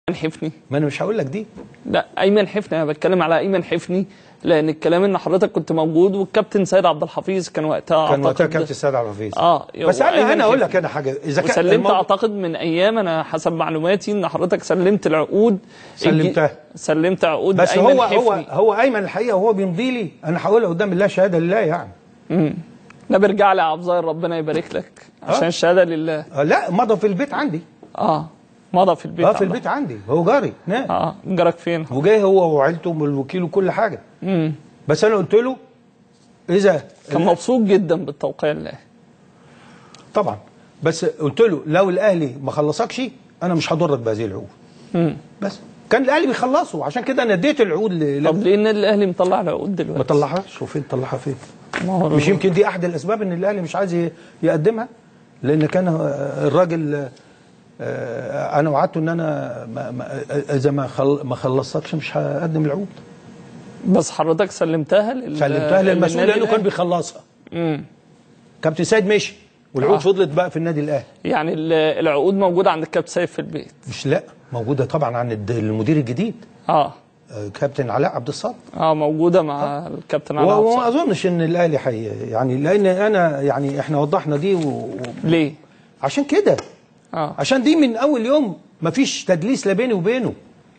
حفني ما انا مش هقول لك دي لا ايمن حفني انا بتكلم على ايمن حفني لان الكلام ان حضرتك كنت موجود والكابتن سيد عبد الحفيظ كان وقتها كان وقتها أعتقد- كابتن سيد عبد الحفيظ اه بس وأيمن انا انا اقول حفني. لك انا حاجه اذا كان وسلمت الموضوع- اعتقد من ايام انا حسب معلوماتي ان حضرتك سلمت العقود سلمتها. سلمت عقود بس أيمن هو هو حفني. هو ايمن الحقيقه وهو بيمضي لي انا هقولها قدام الله شهاده لله يعني ده بيرجع لي يا عبد الظاهر ربنا يبارك لك عشان آه. الشهاده لله آه، لا مضى في البيت عندي اه مضى في البيت اه في عندك. البيت عندي هو جاري نعم اه جارك فين وجاي هو وعيلته والوكيل وكل حاجه امم بس انا قلت له اذا كان مبسوط جدا بالتوقيع الله طبعا بس قلت له لو الاهلي ما خلصكش انا مش هضرك بهذه العقود امم بس كان الاهلي بيخلصوا عشان كده انا اديت العقود ل- طب ل- ليه النادي الاهلي مطلع العقود ما دلوقتي؟ طلعهاش وفين طلعها فين ما هو مش يمكن دي احد الاسباب ان الاهلي مش عايز ي- يقدمها لان كان آه، الراجل آه، انا وعدته ان انا ما ما اذا ما خل ما خلصتكش مش هقدم العقود بس حضرتك سلمتها لل... سلمتها للمسؤول للنادي لانه كان الأهلي؟ بيخلصها امم كابتن سيد مشي والعقود آه. فضلت بقى في النادي الاهلي يعني ال- العقود موجوده عند الكابتن سيف في البيت مش لا موجوده طبعا عن الد- المدير الجديد اه آه، كابتن علاء عبد الصادق اه موجوده مع الكابتن علاء وما عبد اظنش ان الاهلي حي يعني لان انا يعني احنا وضحنا دي و... و... ليه؟ عشان كده اه عشان دي من اول يوم مفيش تدليس لا بيني وبينه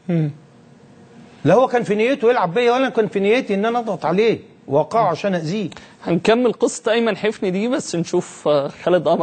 لا هو كان في نيته يلعب بيا ولا كان في نيتي ان انا اضغط عليه واوقعه عشان اذيه هنكمل قصه ايمن حفني دي بس نشوف آه، خالد قمر